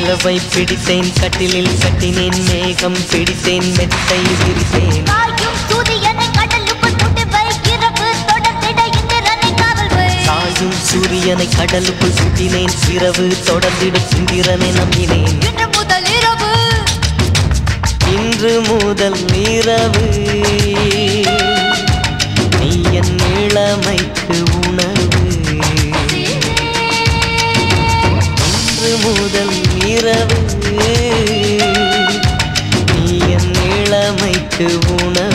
நிலவை பிடித்தேன் கட்டிலில் கட்டினேன் மேகம் பிடித்தேன் மெத்தை விரித்தேன் காயும் சூரியனை கடலுக்குள் முட்டி வை இரவு தொடர்ந்திட இந்திரனை காவல் வை சாயும் சூரியனை கடலுக்குள் சுட்டினேன் இரவு தொடர்ந்திடும் இந்திரனை நம்பினேன் இன்று முதல் இரவு இன்று முதல் இரவு நீ என் இளமைக்கு உணவு இன்று முதல் இரவு நீ என் இளமைக்கு உணவு